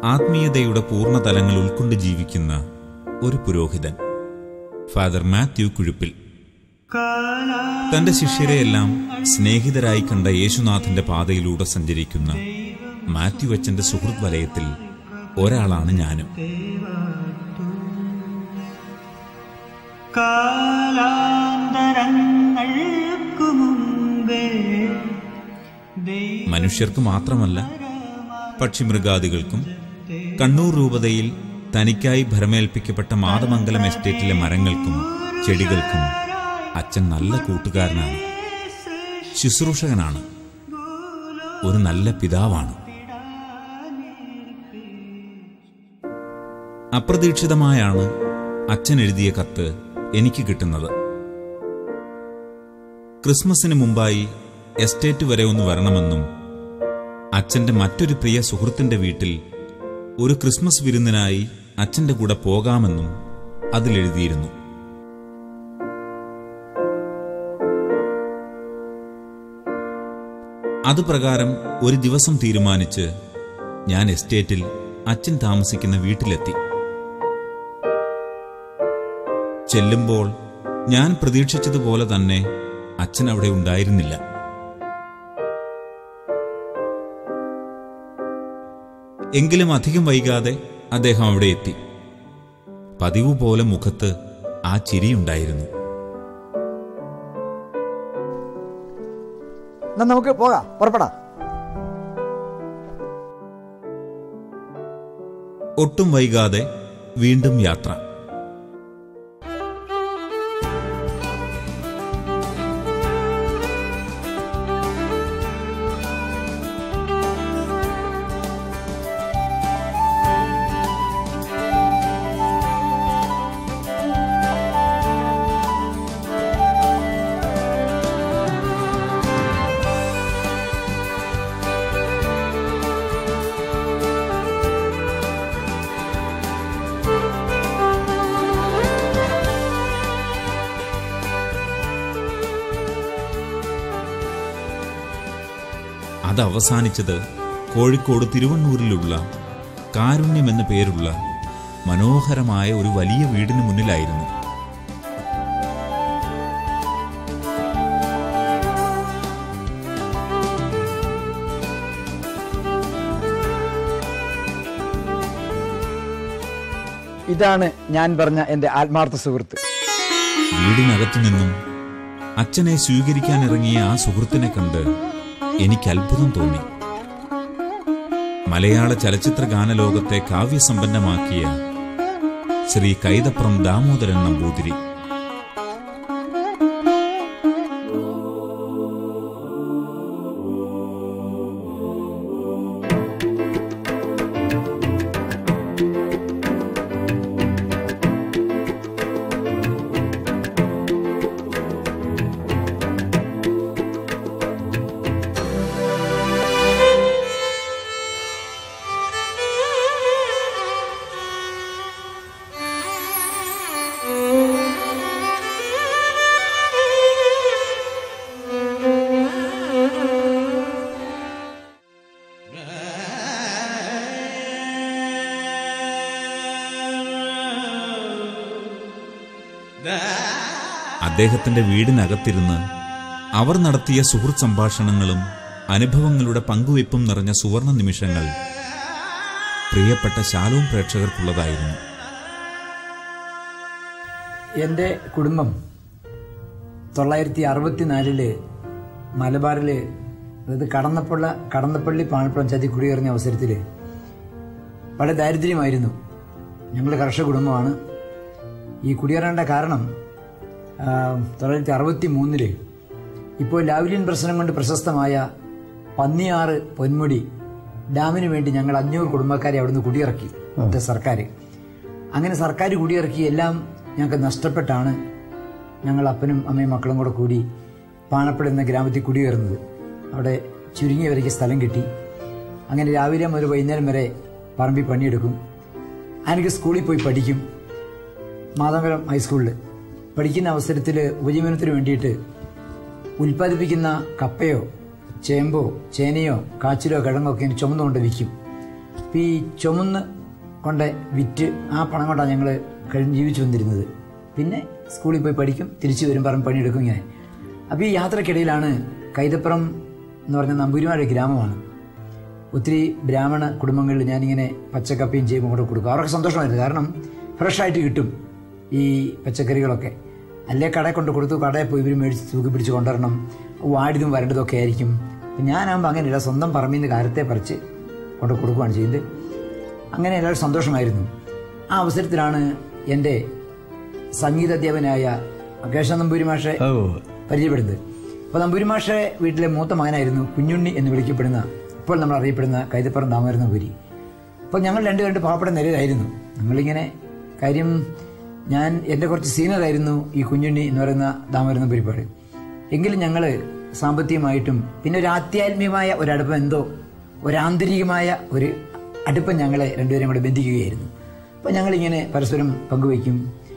ആത്മീയതയുടെ പൂർണ്ണ തലങ്ങൾ ഉൾക്കൊണ്ട് ജീവിക്കുന്ന ഒരു പുരോഹിതൻ ഫാദർ മാത്യു കുഴുപ്പിൽ തന്റെ ശിഷ്യരെയെല്ലാം സ്നേഹിതരായി കണ്ട യേശുനാഥന്റെ പാതയിലൂടെ സഞ്ചരിക്കുന്ന മാത്യു അച്ഛന്റെ സുഹൃത് വലയത്തിൽ ഒരാളാണ് ഞാനും കാലാന്തരങ്ങൾക്കു മുമ്പേ മനുഷ്യർക്ക് മാത്രമല്ല പക്ഷിമൃഗാദികൾക്കും കണ്ണൂർ രൂപതയിൽ തനിക്കായി ഭരമേൽപ്പിക്കപ്പെട്ട മാതമംഗലം എസ്റ്റേറ്റിലെ മരങ്ങൾക്കും ചെടികൾക്കും അച്ഛൻ നല്ല കൂട്ടുകാരനാണ് ശുശ്രൂഷകനാണ് ഒരു നല്ല പിതാവാണ് അപ്രതീക്ഷിതമായാണ് അച്ഛൻ എഴുതിയ കത്ത് എനിക്ക് കിട്ടുന്നത് ക്രിസ്മസിന് മുമ്പായി എസ്റ്റേറ്റ് വരെ ഒന്ന് വരണമെന്നും അച്ഛന്റെ മറ്റൊരു പ്രിയ സുഹൃത്തിന്റെ വീട്ടിൽ ഒരു ക്രിസ്മസ് വിരുന്നിനായി അച്ഛന്റെ കൂടെ പോകാമെന്നും അതിലെഴുതിയിരുന്നു അതുപ്രകാരം ഒരു ദിവസം തീരുമാനിച്ച് ഞാൻ എസ്റ്റേറ്റിൽ അച്ഛൻ താമസിക്കുന്ന വീട്ടിലെത്തി ചെല്ലുമ്പോൾ ഞാൻ പ്രതീക്ഷിച്ചതുപോലെ തന്നെ അച്ഛൻ അവിടെ ഉണ്ടായിരുന്നില്ല എങ്കിലും അധികം വൈകാതെ അദ്ദേഹം അവിടെ എത്തി പതിവ് പോലെ മുഖത്ത് ആ ചിരിയുണ്ടായിരുന്നു എന്നാ നമുക്ക് പോകാം പുറപ്പെടാം ഒട്ടും വൈകാതെ വീണ്ടും യാത്ര അത് അവസാനിച്ചത് കോഴിക്കോട് തിരുവണ്ണൂരിലുള്ള കാരുണ്യം എന്ന പേരുള്ള മനോഹരമായ ഒരു വലിയ വീടിന് മുന്നിലായിരുന്നു ഇതാണ് ഞാൻ പറഞ്ഞ എന്റെ ആത്മാർത്ഥ സുഹൃത്ത് വീടിനകത്തു നിന്നും അച്ഛനെ സ്വീകരിക്കാനിറങ്ങിയ ആ സുഹൃത്തിനെ കണ്ട് എനിക്ക് അത്ഭുതം തോന്നി മലയാള ചലച്ചിത്ര ഗാനലോകത്തെ കാവ്യസമ്പന്നമാക്കിയ ശ്രീ കൈതപ്രം ദാമോദരൻ നമ്പൂതിരി അദ്ദേഹത്തിന്റെ വീടിനകത്തിരുന്ന് അവർ നടത്തിയ സുഹൃത്ത് സംഭാഷണങ്ങളും അനുഭവങ്ങളുടെ പങ്കുവയ്പും നിറഞ്ഞ സുവർണ നിമിഷങ്ങൾ പ്രിയപ്പെട്ട ശാലവും പ്രേക്ഷകർക്കുള്ളതായിരുന്നു എൻ്റെ കുടുംബം തൊള്ളായിരത്തി അറുപത്തിനാലില് മലബാറില് അതായത് കടന്നപ്പുള്ള കടന്നപ്പള്ളി പാണപ്പുറം ചതി കുടിയേറുന്ന അവസരത്തിൽ വളരെ ദാരിദ്ര്യമായിരുന്നു ഞങ്ങൾ കർഷക കുടുംബമാണ് ഈ കുടിയേറേണ്ട കാരണം ആ, തൊള്ളായിരത്തി അറുപത്തി മൂന്നില് ഇപ്പോൾ ലാവ്ലിൻ പ്രശ്നം കൊണ്ട് പ്രശസ്തമായ പന്നിയാറ് പൊന്മുടി ഡാമിന് വേണ്ടി ഞങ്ങൾ അഞ്ഞൂറ് കുടുംബക്കാരെ അവിടുന്ന് കുടിയിറക്കി ഇവിടുത്തെ സർക്കാർ അങ്ങനെ സർക്കാർ കുടിയിറക്കി എല്ലാം ഞങ്ങൾക്ക് നഷ്ടപ്പെട്ടാണ് ഞങ്ങൾ അപ്പനും അമ്മയും മക്കളും കൂടെ കൂടി പാണപ്പുഴ എന്ന ഗ്രാമത്തിൽ കുടിയേറുന്നത് അവിടെ ചുരുങ്ങിയ വരയ്ക്ക് സ്ഥലം കിട്ടി അങ്ങനെ രാവിലെ മുതൽ വൈകുന്നേരം വരെ പറമ്പിൽ പണിയെടുക്കും എനിക്ക് സ്കൂളിൽ പോയി പഠിക്കും മാതമംഗലം ഹൈസ്കൂളിൽ പഠിക്കുന്ന അവസരത്തിൽ ഉപജീവനത്തിന് വേണ്ടിയിട്ട് ഉൽപ്പാദിപ്പിക്കുന്ന കപ്പയോ ചേമ്പോ ചേനയോ കാച്ചിലോ കിഴങ്ങോ ഒക്കെ ഇങ്ങനെ ചുമന്നുകൊണ്ട് വിൽക്കും അപ്പം ഈ ചുമന്ന് കൊണ്ട് വിറ്റ് ആ പണം കൊണ്ടാണ് ഞങ്ങൾ കഴിഞ്ഞ് ജീവിച്ചു വന്നിരുന്നത് പിന്നെ സ്കൂളിൽ പോയി പഠിക്കും തിരിച്ചു വരും പറഞ്ഞ് പണിയെടുക്കും ഇങ്ങനെ അപ്പോൾ ഈ യാത്രക്കിടയിലാണ് കൈതപ്പുറം എന്ന് പറഞ്ഞ നമ്പൂരിമാരുടെ ഗ്രാമമാണ് ഒത്തിരി ബ്രാഹ്മണ കുടുംബങ്ങളിൽ ഞാനിങ്ങനെ പച്ചക്കപ്പയും ചെയ്യുമ്പോൾ കൂടെ കൊടുക്കും അവർക്ക് സന്തോഷമായിരുന്നു കാരണം ഫ്രഷായിട്ട് കിട്ടും ഈ പച്ചക്കറികളൊക്കെ അല്ലേ കടയിൽ കൊണ്ട് കൊടുത്തു കടയിൽ പോയി ഇവർ മേടിച്ച് തൂക്കി പിടിച്ച് കൊണ്ടുവരണം വാടിയതും വരണ്ടതും ഒക്കെ ആയിരിക്കും അപ്പം ഞാനാകുമ്പോൾ അങ്ങനെയല്ല സ്വന്തം പറമ്പിൽ നിന്ന് കാലത്തെ പറിച്ച് കൊണ്ട് കൊടുക്കുകയാണ് ചെയ്യുന്നത് അങ്ങനെ എല്ലാവരും സന്തോഷമായിരുന്നു ആ അവസരത്തിലാണ് എൻ്റെ സംഗീത അധ്യാപനായ കേശവ നമ്പൂരി മാഷെ ഓ പരിചയപ്പെടുന്നത് അപ്പോൾ നമ്പൂരി മാഷെ വീട്ടിലെ മൂത്ത മകനായിരുന്നു കുഞ്ഞുണ്ണി എന്ന് വിളിക്കപ്പെടുന്ന ഇപ്പോൾ നമ്മൾ അറിയപ്പെടുന്ന കൈതപ്പുറം ദാമോദരൻ നമ്പൂരി അപ്പോൾ ഞങ്ങൾ രണ്ട് രണ്ട് പാവപ്പെട്ട നിലയിലായിരുന്നു ഞങ്ങളിങ്ങനെ കാര്യം ഞാൻ എൻ്റെ കുറച്ച് സീനിയറായിരുന്നു ഈ കുഞ്ഞുണ്ണി എന്ന് പറയുന്ന ദാമോദരൻ നമ്പൂരിപ്പാട് എങ്കിലും ഞങ്ങൾ സാമ്പത്തികമായിട്ടും പിന്നെ ഒരു ആധ്യാത്മികമായ ഒരടുപ്പം എന്തോ ഒരാന്തരികമായ ഒരു അടുപ്പം ഞങ്ങളെ രണ്ടുപേരും കൂടെ ബന്ധിക്കുകയായിരുന്നു അപ്പോൾ ഞങ്ങളിങ്ങനെ പരസ്പരം പങ്കുവയ്ക്കും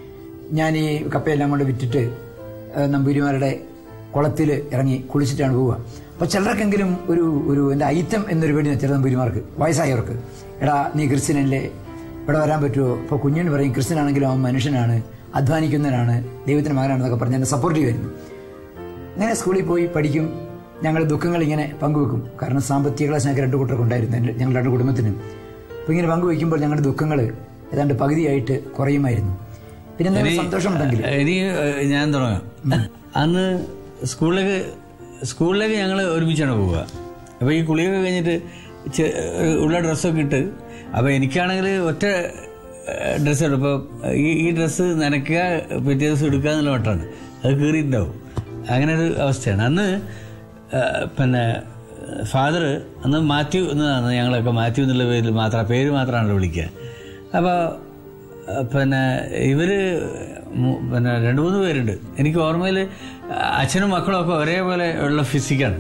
ഞാൻ ഈ കപ്പയെല്ലാം കൊണ്ട് വിറ്റിട്ട് ഏഹ്, നമ്പൂരിമാരുടെ കുളത്തിൽ ഇറങ്ങി കുളിച്ചിട്ടാണ് പോവുക അപ്പോൾ ചിലർക്കെങ്കിലും ഒരു ഒരു എൻ്റെ ഐറ്റം എന്നൊരു പേടി ചില നമ്പൂരിമാർക്ക് വയസ്സായവർക്ക് എടാ നീ ക്രിസ്ത്യനല്ലേ ഇവിടെ വരാൻ പറ്റുമോ ഇപ്പോൾ കുഞ്ഞിന് പറയും ക്രിസ്ത്യനാണെങ്കിലും അവൻ മനുഷ്യനാണ് അധ്വാനിക്കുന്നവനാണ് ദൈവത്തിൻ്റെ മകനാണെന്നൊക്കെ പറഞ്ഞ് എന്നെ സപ്പോർട്ട് ചെയ്യുമായിരുന്നു അങ്ങനെ സ്കൂളിൽ പോയി പഠിക്കും ഞങ്ങൾ ദുഃഖങ്ങൾ ഇങ്ങനെ പങ്കുവെക്കും കാരണം സാമ്പത്തിക ക്ലാസ് ഞങ്ങൾക്ക് രണ്ട് കൂട്ടർക്ക് ഉണ്ടായിരുന്നു എൻ്റെ- ഞങ്ങൾ രണ്ട് കുടുംബത്തിനും അപ്പോൾ ഇങ്ങനെ പങ്കുവെക്കുമ്പോൾ ഞങ്ങളുടെ ദുഃഖങ്ങൾ ഏതാണ്ട് പകുതിയായിട്ട് കുറയുമായിരുന്നു പിന്നെ എന്തെങ്കിലും സന്തോഷമുണ്ടെങ്കിൽ ഇനി ഏഹ്, ഞാൻ തുടങ്ങാം അന്ന് സ്കൂളിലേക്ക് സ്കൂളിലേക്ക് ഞങ്ങൾ ഒരുമിച്ചാണ് പോവുക അപ്പോൾ ഈ കുളിയൊക്കെ കഴിഞ്ഞിട്ട് ചെ- ഏഹ്, ഉള്ള ഡ്രസ്സൊക്കെ ഇട്ട് അപ്പോൾ എനിക്കാണെങ്കിൽ ഒറ്റ ഡ്രസ്സ് ഇപ്പോൾ ഈ ഈ ഡ്രസ്സ് നനയ്ക്കുക പിറ്റേ ദിവസം എടുക്കുക എന്നുള്ള വട്ടാണ് അത് കീറിയിട്ടുണ്ടാവും അങ്ങനെ ഒരു അവസ്ഥയാണ് അന്ന് ഏഹ്, പിന്നെ ഫാദർ അന്ന് മാത്യു എന്നതാണ് ഞങ്ങളൊക്കെ മാത്യു എന്നുള്ള പേരിൽ മാത്രം ആ പേര് മാത്രമാണല്ലോ വിളിക്കുക അപ്പോൾ പിന്നെ ഇവര് മു- പിന്നെ രണ്ട് മൂന്ന് പേരുണ്ട് എനിക്ക് ഓർമ്മയിൽ അച്ഛനും മക്കളും ഒക്കെ ഒരേപോലെ ഉള്ള ഫിസിക്കാണ്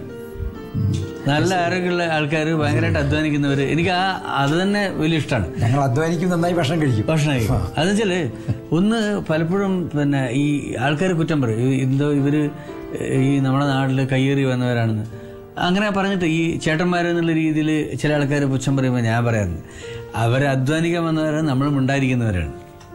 നല്ല ആരോഗ്യമുള്ള ആൾക്കാർ ഭയങ്കരമായിട്ട് അധ്വാനിക്കുന്നവർ എനിക്ക് ആ അത് തന്നെ വലിയ ഇഷ്ടമാണ് ഞങ്ങൾ അധ്വാനിക്കും നന്നായി ഭക്ഷണം കഴിക്കും ഭക്ഷണം കഴിക്കും അതെന്ന് വെച്ചാല് ഒന്ന് പലപ്പോഴും പിന്നെ ഈ ആൾക്കാർ കുറ്റം പറയും ഈ എന്തോ ഇവര് ഈ നമ്മുടെ നാട്ടിൽ കയ്യേറി വന്നവരാണെന്ന് അങ്ങനെ പറഞ്ഞിട്ട് ഈ ചേട്ടന്മാരെന്നുള്ള രീതിയിൽ ചില ആൾക്കാർ പുച്ഛം പറയുമ്പോൾ ഞാൻ പറയാറുണ്ട് അവരെ അധ്വാനിക്കാൻ വന്നവരാണ് നമ്മൾ ഉണ്ടായിരിക്കുന്നവരാണ്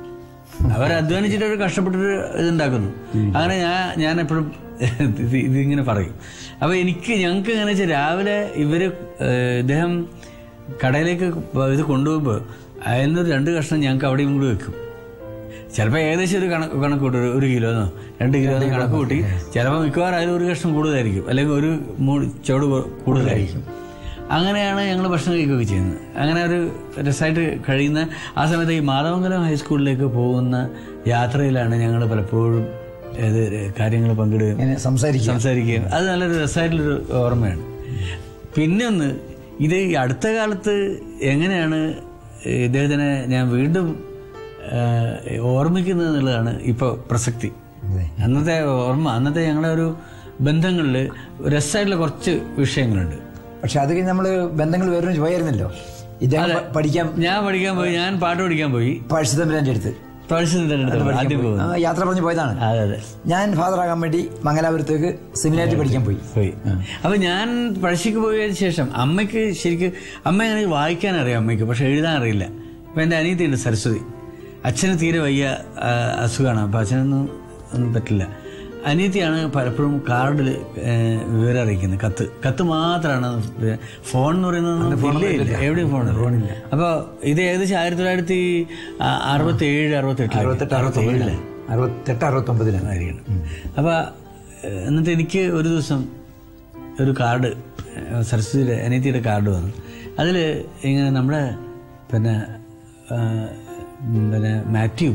അവർ അധ്വാനിച്ചിട്ട് അവർ കഷ്ടപ്പെട്ടിട്ട് ഇതുണ്ടാക്കുന്നു അങ്ങനെ ഞാൻ ഞാൻ എപ്പോഴും ഇത് ഇതിങ്ങനെ പറയും അപ്പൊ എനിക്ക് ഞങ്ങൾക്ക് എങ്ങനെ വെച്ചാൽ രാവിലെ ഇവര് ഏഹ്, ഇദ്ദേഹം കടയിലേക്ക് ഇത് കൊണ്ടുപോകുമ്പോൾ അതിനൊരു രണ്ട് കഷ്ണം ഞങ്ങൾക്ക് അവിടെയും കൂടി വെക്കും ചിലപ്പോൾ ഏകദേശം ഒരു കണക്ക് കണക്ക് കൂട്ടും ഒരു- ഒരു കിലോന്നോ രണ്ട് കിലോ കണക്ക് കൂട്ടി ചിലപ്പോൾ മിക്കവാറും അതിൽ ഒരു കഷ്ണം കൂടുതലായിരിക്കും അല്ലെങ്കിൽ ഒരു മൂട് ചുവട് കൂ- കൂടുതലായിരിക്കും അങ്ങനെയാണ് ഞങ്ങൾ ഭക്ഷണം കഴിക്കുകയൊക്കെ ചെയ്യുന്നത് അങ്ങനെ ഒരു രസമായിട്ട് കഴിയുന്ന ആ സമയത്ത് ഈ മാധവങ്കലം ഹൈസ്കൂളിലേക്ക് പോകുന്ന യാത്രയിലാണ് ഞങ്ങൾ പലപ്പോഴും ഇത് കാര്യങ്ങൾ പങ്കിടുകയും ഇങ്ങനെ സംസാരിക്കും സംസാരിക്കുകയും അത് നല്ലൊരു രസമായിട്ടുള്ളൊരു ഓർമ്മയാണ് പിന്നെ ഒന്ന് ഇത് ഈ അടുത്ത കാലത്ത് എങ്ങനെയാണ് ഇദ്ദേഹത്തിനെ ഞാൻ വീണ്ടും ആ, ഓർമ്മിക്കുന്നത് എന്നുള്ളതാണ് ഇപ്പോൾ പ്രസക്തി അന്നത്തെ ഓർമ്മ അന്നത്തെ ഞങ്ങളുടെ ഒരു ബന്ധങ്ങളിൽ രസമായിട്ടുള്ള കുറച്ച് വിഷയങ്ങളുണ്ട് പക്ഷെ അത് കഴിഞ്ഞ് നമ്മൾ ബന്ധങ്ങൾ വേറൊരു പോയായിരുന്നല്ലോ ഇദ്ദേഹം പ- പഠിക്കാൻ ഞാൻ പഠിക്കാൻ പോയി ഞാൻ പാട്ട് പഠിക്കാൻ പോയി പഴശ്ശിതമ്പുരാൻ്റെ അടുത്ത് തുളസിന്റെ അടുത്ത് ആദ്യം ആ, പോകുന്നു യാത്ര പറഞ്ഞ് പോയതാണ് അതെ അതെ ഞാൻ ഫാദർ ആകാൻ വേണ്ടി മംഗലാപുരത്തേക്ക് സെമിനാരിൽ പഠിക്കാൻ പോയി പോയി അപ്പൊ ഞാൻ പഴശ്ശിക്ക് പോയതിനു ശേഷം അമ്മയ്ക്ക് ശരിക്കും അമ്മ അങ്ങനെ വായിക്കാൻ അറിയാം അമ്മയ്ക്ക് പക്ഷെ എഴുതാൻ അറിയില്ല അപ്പൊ എന്റെ അനിയത്തിയുണ്ട് സരസ്വതി അച്ഛന് തീരെ വയ്യ ആ, അസുഖമാണ് അപ്പൊ അച്ഛനൊന്നും ഒന്നും പറ്റില്ല അനിയത്തിയാണ് പലപ്പോഴും കാർഡിൽ വിവരം അറിയിക്കുന്നത് കത്ത് കത്ത് മാത്രമാണ് ഫോൺ എന്ന് പറയുന്നത് ഇല്ലേ ഇല്ല എവിടെയും ഫോൺ ഫോണില്ല അപ്പൊ ഇത് ഏകദേശം ആയിരത്തി തൊള്ളായിരത്തി അറുപത്തി ഏഴ് അറുപത്തി എട്ടിൽ അറുപത്തെട്ട് അറുപത്തൊമ്പതിലാണ് അറുപത്തെട്ട് അറുപത്തൊമ്പതിലാണ് ആയിരിക്കണം അപ്പോൾ എന്നിട്ട് എനിക്ക് ഒരു ദിവസം ഒരു കാർഡ് ഏഹ്, സരസ്വതിയുടെ അനിയത്തിയുടെ കാർഡ് വന്നു അതിൽ ഇങ്ങനെ നമ്മുടെ പിന്നെ ആ, ഉം, പിന്നെ മാത്യു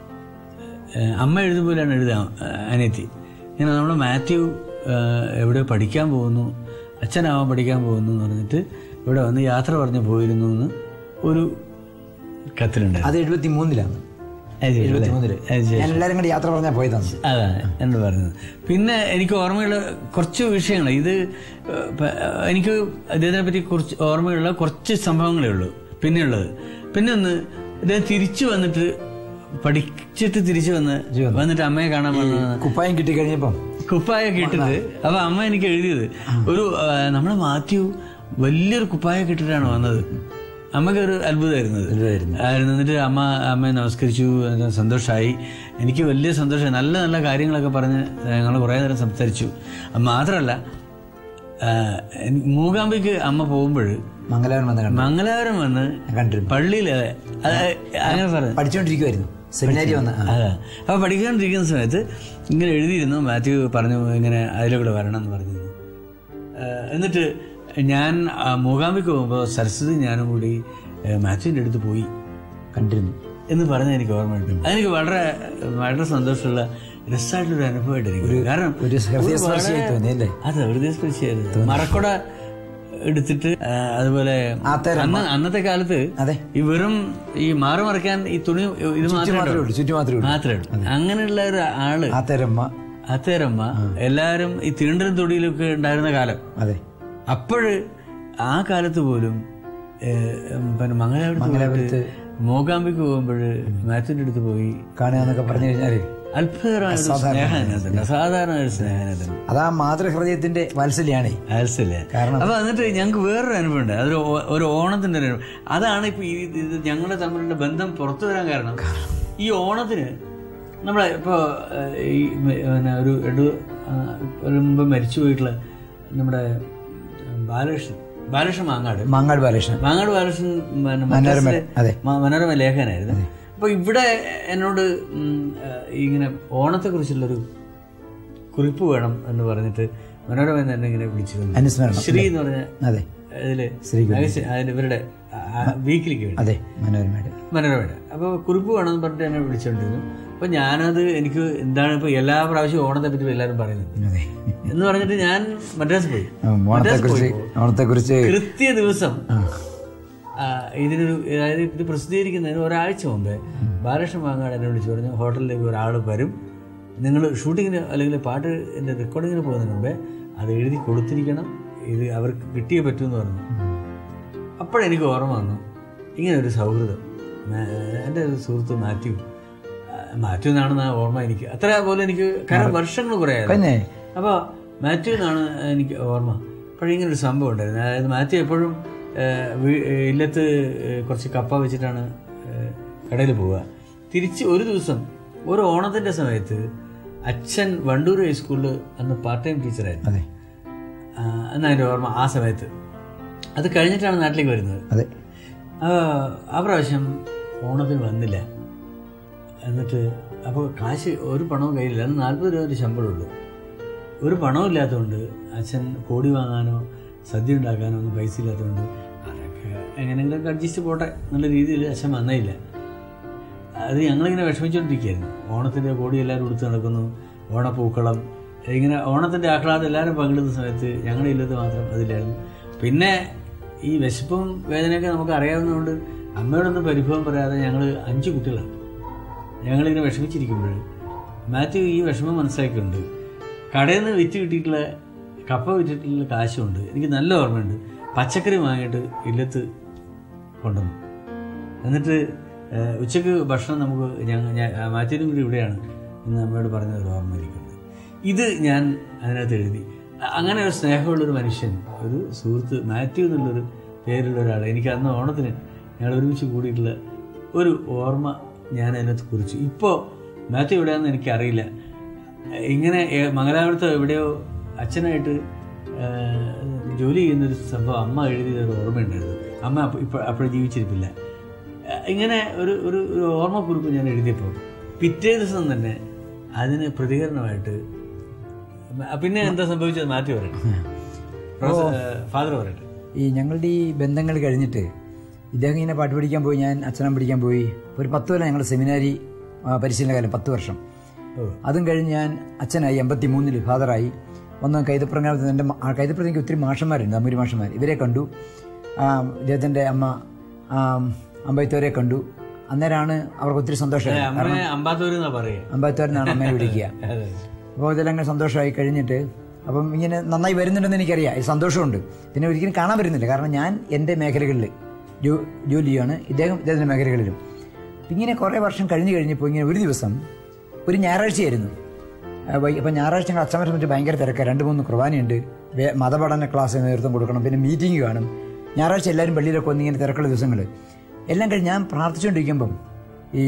ഏഹ്, അമ്മ എഴുതുമ്പോഴാണ് എഴുതാം അനിയത്തി ഇങ്ങനെ നമ്മുടെ മാത്യു ഏഹ്, എവിടെ പഠിക്കാൻ പോകുന്നു അച്ഛനാവാൻ പഠിക്കാൻ പോകുന്നു എന്ന് പറഞ്ഞിട്ട് ഇവിടെ വന്ന് യാത്ര പറഞ്ഞ് പോയിരുന്നു എന്ന് ഒരു കത്തിലുണ്ടായിരുന്നു അത് എഴുപത്തി മൂന്നിലാണ് അത് ശരി, എഴുപത്തി അല്ലേ? മൂന്നില് അത് ശരി. ഞാൻ എല്ലാവരും കൂടി യാത്ര പറഞ്ഞാൽ പോയതാണ് അതാണ് എന്ന് പറയുന്നത് പിന്നെ എനിക്ക് ഓർമ്മയുള്ള കുറച്ച് വിഷയങ്ങൾ ഇത് ഏഹ്, പ- എനിക്ക് അദ്ദേഹത്തിനെ പറ്റി കുറച്ച് ഓർമ്മയുള്ള കുറച്ച് സംഭവങ്ങളേ ഉള്ളൂ പിന്നെയുള്ളത് പിന്നെ ഒന്ന് ഇദ്ദേഹം തിരിച്ചു വന്നിട്ട് പഠിച്ചിട്ട് തിരിച്ചു വന്ന് വന്നിട്ട് അമ്മയെ കാണാൻ വന്ന കുപ്പായം കിട്ടി കഴിഞ്ഞപ്പം കുപ്പായൊക്കെ ഇട്ടിട്ട് അപ്പൊ അമ്മ എനിക്ക് എഴുതിയത് ഒരു ആ, നമ്മുടെ മാത്യു വലിയൊരു കുപ്പായൊക്കെ ഇട്ടിട്ടാണ് വന്നത് അമ്മയ്ക്ക് ഒരു അത്ഭുതമായിരുന്നു ഇത്. ആയിരുന്നു എന്നിട്ട് അമ്മ അമ്മയെ നമസ്കരിച്ചു അത് സന്തോഷമായി എനിക്ക് വലിയ സന്തോഷമായി നല്ല നല്ല കാര്യങ്ങളൊക്കെ പറഞ്ഞ് ഞങ്ങൾ കുറേ നേരം സംസാരിച്ചു അത് മാത്രമല്ല ആ, എനി- മൂകാംബിക്ക് അമ്മ പോകുമ്പോൾ മംഗലാപുരം വന്ന് കണ്ടു മംഗലാപുരം വന്ന് കണ്ടിരുന്നു പള്ളിയിൽ അതെ അത് അങ്ങനെ പറഞ്ഞു പഠിച്ചുകൊണ്ടിരിക്കുമായിരുന്നു സെമിനാരി വന്ന് ആ. അതെ അപ്പോൾ പഠിക്കാണ്ടിരിക്കുന്ന സമയത്ത് ഇങ്ങനെ എഴുതിയിരുന്നു മാത്യു പറഞ്ഞു ഇങ്ങനെ അതിലൂടെ വരണം എന്ന് പറഞ്ഞിരുന്നു ആ, എന്നിട്ട് ഞാൻ ആ, മൂകാംബിക്ക് പോകുമ്പോൾ സരസ്വതി ഞാനും കൂടി ആ, മാത്യുവിൻ്റെ അടുത്ത് പോയി കണ്ടിരുന്നു എന്ന് പറഞ്ഞ എനിക്ക് ഓർമ്മയുണ്ട് അതെനിക്ക് വളരെ വളരെ സന്തോഷമുള്ള രസമായിട്ടുള്ളൊരു അനുഭവമായിട്ടിരിക്കും കാരണം ഒരു ഹൃദയസ്പർശിയായി വളരെ- തോന്നി അല്ലേ അതെ ഹൃദയസ്പർശിയായിരുന്നു മറക്കുട എടുത്തിട്ട് ആ, അതുപോലെ ആത്തേരം അന്ന് അന്നത്തെ കാലത്ത് അതെ ഈ വെറും ഈ മാറി മറിക്കാൻ ഈ തുണി ഇത് മാത്രമേ മാത്രമേ ഉള്ളൂ ചുറ്റു മാത്രമേ ഉള്ളൂ മാത്രമേ ഉള്ളൂ അങ്ങനെയുള്ള ഒരു ആള് ആ തരമ്മ അത്തേരമ്മ എല്ലാരും ഈ തീണ്ടലും തൊടിയിലൊക്കെ ഉണ്ടായിരുന്ന കാലം അതെ അപ്പോഴ് ആ കാലത്ത് പോലും ഏഹ്, ഉം, പിന്നെ മംഗലാപുരത്ത് മൂകാംബിക്ക് പോകുമ്പോൾ മാത്യുവിന്റെ അടുത്ത് പോയി കാണുക എന്നൊക്കെ പറഞ്ഞു കഴിഞ്ഞാല് അത്ഭുതമായ ഒരു സ്നേഹം അതിനകത്തുണ്ട് അസാധാരണ ഒരു സ്നേഹം അതിനകത്തുണ്ട് അതാ മാതൃഹൃദയത്തിന്റെ വാത്സല്യാണേ ആൽസില്ലേ കാരണം- അപ്പൊ എന്നിട്ട് ഞങ്ങൾക്ക് വേറൊരു അനുഭവം ഉണ്ട് അതൊരു ഓ- ഒരു ഓണത്തിന്റെ ഒരു അനുഭവം അതാണ് ഇപ്പൊ ഈ ഇത് ഞങ്ങളുടെ തമ്മിലുള്ള ബന്ധം പുറത്തു വരാൻ കാരണം ഈ ഓണത്തിന് നമ്മളെ ഇപ്പോ ഏഹ്, ഈ മ- പിന്നെ ഒരു എടു ആ, ഒരു മുമ്പ് മരിച്ചു പോയിട്ടുള്ള നമ്മുടെ ബാലകൃഷ്ണൻ ബാലകൃഷ്ണൻ മാങ്ങാട് മാങ്ങാട് ബാലകൃഷ്ണൻ മാങ്ങാട് ബാലകൃഷ്ണൻ പിന്നെ മനോരമ മദ്രാസിലെ അതെ മ- മനോരമ ലേഖനായിരുന്നു അപ്പൊ ഇവിടെ എന്നോട് ഉം, ഏഹ്, ഇങ്ങനെ ഓണത്തെ കുറിച്ചുള്ളൊരു കുറിപ്പ് വേണം എന്ന് പറഞ്ഞിട്ട് മനോരമ തന്നെ ഇങ്ങനെ വിളിച്ചിരുന്നു അനുസ്മരണം ശ്രീ എന്ന് പറഞ്ഞ അതെ ഇതില് ശ്രീ magazine- അതിന് ഇവരുടെ വീക്കിലിക്ക് വേണ്ടി അതെ മനോരമയുടെ മനോരമയുടെ അപ്പോൾ കുറിപ്പ് വേണമെന്ന് പറഞ്ഞിട്ട് എന്നെ വിളിച്ചോണ്ടിരുന്നു അപ്പൊ ഞാനത് എനിക്ക് എന്താണ് ഇപ്പൊ എല്ലാ പ്രാവശ്യവും ഓണത്തെ പറ്റി എല്ലാവരും പറയുന്നത് അതെ എന്ന് പറഞ്ഞിട്ട് ഞാൻ മദ്രാസ് പോയി ഓണത്തെ കുറിച്ച് ഓണത്തെ കുറിച്ച് കൃത്യ ദിവസം ആ, ഇതിനൊരു അതായത് ഇത് പ്രസിദ്ധീകരിക്കുന്നതിന് ഒരാഴ്ച മുമ്പേ ബാലകൃഷ്ണൻ മാങ്ങാട് എന്നെ വിളിച്ചു പറഞ്ഞു ഹോട്ടലിലേക്ക് ഒരാൾ വരും നിങ്ങൾ ഷൂട്ടിങ്ങിന് അല്ലെങ്കിൽ പാട്ടിൻ്റെ റെക്കോർഡിങ്ങിന് പോകുന്നതിന് മുമ്പേ അത് എഴുതി കൊടുത്തിരിക്കണം ഇത് അവർക്ക് കിട്ടിയേ പറ്റുമെന്ന് പറഞ്ഞു അപ്പോഴെനിക്ക് ഓർമ്മ വന്നു ഇങ്ങനെ ഒരു സൗഹൃദം മാ- എൻ്റെ ഒരു സുഹൃത്ത് മാത്യു ആ, മാത്യു എന്നാണെന്ന് ആ ഓർമ്മ എനിക്ക് അത്ര പോലെ എനിക്ക് കാരണം വർഷങ്ങൾ കുറേ പിന്നെ അപ്പോൾ മാത്യു എന്നാണ് എനിക്ക് ഓർമ്മ അപ്പോഴും ഇങ്ങനെ ഒരു സംഭവം ഉണ്ടായിരുന്നു അതായത് മാത്യു എപ്പോഴും ഏഹ്, വീ- ഏഹ്, ഇല്ലത്ത് ഏഹ്, കുറച്ച് കപ്പ വെച്ചിട്ടാണ് ഏഹ്, കടയിൽ പോവുക തിരിച്ച് ഒരു ദിവസം ഒരു ഓണത്തിൻ്റെ സമയത്ത് അച്ഛൻ വണ്ടൂർ ഹൈസ്കൂളിൽ അന്ന് പാർട്ട് ടൈം ടീച്ചറായിരുന്നു അതെ ആ, എന്നാ എൻ്റെ ഓർമ്മ ആ സമയത്ത് അത് കഴിഞ്ഞിട്ടാണ് നാട്ടിലേക്ക് വരുന്നത് അതെ ആ, ആ പ്രാവശ്യം ഓണത്തിന് വന്നില്ല എന്നിട്ട് അപ്പോൾ കാശ് ഒരു പണവും കയ്യിലില്ല അന്ന് നാൽപ്പത് രൂപ ഒരു ശമ്പളമുള്ളൂ ഒരു പണവും ഇല്ലാത്തതുകൊണ്ട് അച്ഛൻ കോടി വാങ്ങാനോ സദ്യ ഉണ്ടാക്കാനോ ഒന്നും പൈസ ഇല്ലാത്തതുകൊണ്ട് അതൊക്കെ എങ്ങനെയെങ്കിലുമൊക്കെ അഡ്ജസ്റ്റ് പോട്ടെ എന്നുള്ള രീതിയിൽ അച്ഛൻ വന്നേയില്ല അത് ഞങ്ങളിങ്ങനെ വിഷമിച്ചുകൊണ്ടിരിക്കുകയായിരുന്നു ഓണത്തിൻ്റെ കോടി എല്ലാവരും കൊടുത്ത് നടക്കുന്നു ഓണപ്പൂക്കളം ഇങ്ങനെ ഓണത്തിൻ്റെ ആഹ്ലാദം എല്ലാവരും പങ്കെടുത്ത സമയത്ത് ഞങ്ങളുടെ ഇല്ലത്ത് മാത്രം അതില്ലായിരുന്നു പിന്നെ ഈ വിശപ്പും വേദനയൊക്കെ നമുക്ക് അറിയാവുന്നതുകൊണ്ട് അമ്മയോടൊന്നും പരിഭവം പറയാതെ ഞങ്ങൾ അഞ്ച് കുട്ടികളാണ് ഞങ്ങളിങ്ങനെ വിഷമിച്ചിരിക്കുമ്പോൾ മാത്യു ഈ വിഷമം മനസ്സിലാക്കിയിട്ടുണ്ട് കടയിൽ നിന്ന് വിറ്റ് കിട്ടിയിട്ടുള്ള കപ്പ വിറ്റിട്ടുള്ള കാശുണ്ട് എനിക്ക് നല്ല ഓർമ്മയുണ്ട് പച്ചക്കറി വാങ്ങിയിട്ട് ഇല്ലത്ത് കൊണ്ടുവന്നു എന്നിട്ട് ഏഹ്, ഉച്ചയ്ക്ക് ഭക്ഷണം നമുക്ക് ഞങ്ങൾ മാറ്റിനും കൂടി ഇവിടെയാണ് എന്ന് അമ്മയോട് പറഞ്ഞത് ഓർമ്മയിരിക്കുന്നത് ഇത് ഞാൻ അതിനകത്ത് എഴുതി അ- അങ്ങനെ ഒരു സ്നേഹമുള്ളൊരു മനുഷ്യൻ ഒരു സുഹൃത്ത് മാത്യു എന്നുള്ളൊരു പേരുള്ള ഒരാൾ എനിക്ക് അന്ന് ഓണത്തിന് ഞങ്ങൾ ഒരുമിച്ച് കൂടിയിട്ടുള്ള ഒരു ഓർമ്മ ഞാൻ അതിനകത്ത് കുറിച്ചു ഇപ്പോൾ മാത്യു എവിടെയാണെന്ന് എനിക്കറിയില്ല ഇങ്ങനെ ഏ- മംഗലാപുരത്തോ എവിടെയോ അച്ഛനായിട്ട് ഏഹ്, ജോലി ചെയ്യുന്നൊരു സംഭവം അമ്മ എഴുതിയ ഒരു ഓർമ്മയുണ്ടായിരുന്നു അമ്മ അപ്പോൾ ഇപ്പോൾ അപ്പോഴും ജീവിച്ചിരിപ്പില്ല ഏഹ്, ഇങ്ങനെ ഒരു ഒരു ഒരു ഓർമ്മക്കുറിപ്പ് ഞാൻ എഴുതിയപ്പോൾ പിറ്റേ ദിവസം തന്നെ അതിന് പ്രതികരണമായിട്ട് മ- പിന്നെ എന്താ സംഭവിച്ചത് മാറ്റി പറയട്ടെ ഫാദർ പറയട്ടെ ഈ ഞങ്ങളുടെ ഈ ബന്ധങ്ങൾ കഴിഞ്ഞിട്ട് ഇദ്ദേഹം ഇങ്ങനെ പാട്ട് പഠിക്കാൻ പോയി ഞാൻ അച്ഛനം പഠിക്കാൻ പോയി ഒരു പത്ത് കൊല്ലം ഞങ്ങളുടെ സെമിനാരി ആ, പരിശീലന കാലം പത്ത് വർഷം അതും കഴിഞ്ഞ് ഞാൻ അച്ഛനായി എൺപത്തി മൂന്നില് ഫാദറായി വന്ന് കൈതപ്പുറം കാലത്ത് എൻ്റെ മ- ആ കൈതപ്പുറത്ത് എനിക്ക് ഒത്തിരി മാഷന്മാരുണ്ട് അമ്മൂരി മാഷന്മാർ ഇവരെ കണ്ടു ആ, ഇദ്ദേഹത്തിൻ്റെ അമ്മ ആ, അമ്പയത്തോരെ കണ്ടു അന്നേരമാണ് അവർക്ക് ഒത്തിരി സന്തോഷമായി അമ്മയെ അമ്പാത്തൂർ എന്നാ പറയുക അമ്പയത്തോരനാണ് അമ്മയെ വിളിക്കുക അതെ അപ്പോൾ ഇതെല്ലാം അങ്ങനെ സന്തോഷമായി കഴിഞ്ഞിട്ട് അപ്പം ഇങ്ങനെ നന്നായി വരുന്നുണ്ടെന്ന് എനിക്കറിയാം ഈ സന്തോഷമുണ്ട് പിന്നെ ഒരിക്കലും കാണാൻ വരുന്നില്ല കാരണം ഞാൻ എൻ്റെ മേഖലകളിൽ ജോ ജോലി ചെയ്യാണ് ഇദ്ദേഹം ഇദ്ദേഹത്തിൻ്റെ മേഖലകളിലും ഇങ്ങനെ കുറേ വർഷം കഴിഞ്ഞ് കഴിഞ്ഞപ്പോൾ ഇങ്ങനെ ഒരു ദിവസം ഒരു ഞായറാഴ്ചയായിരുന്നു അപ്പം ഞായറാഴ്ച ഞങ്ങൾ അച്ഛന്മാരെ പറ്റി ഭയങ്കര തിരക്കാണ് രണ്ട് മൂന്ന് കുർബാനയുണ്ട് വേ- മതപഠന ക്ലാസ് നേതൃത്വം കൊടുക്കണം പിന്നെ മീറ്റിംഗ് കാണും ഞായറാഴ്ച എല്ലാവരും പള്ളിയിലൊക്കെ വന്ന് ഇങ്ങനെ തിരക്കുള്ള ദിവസങ്ങൾ എല്ലാം കഴിഞ്ഞ് ഞാൻ പ്രാർത്ഥിച്ചുകൊണ്ടിരിക്കുമ്പം ഈ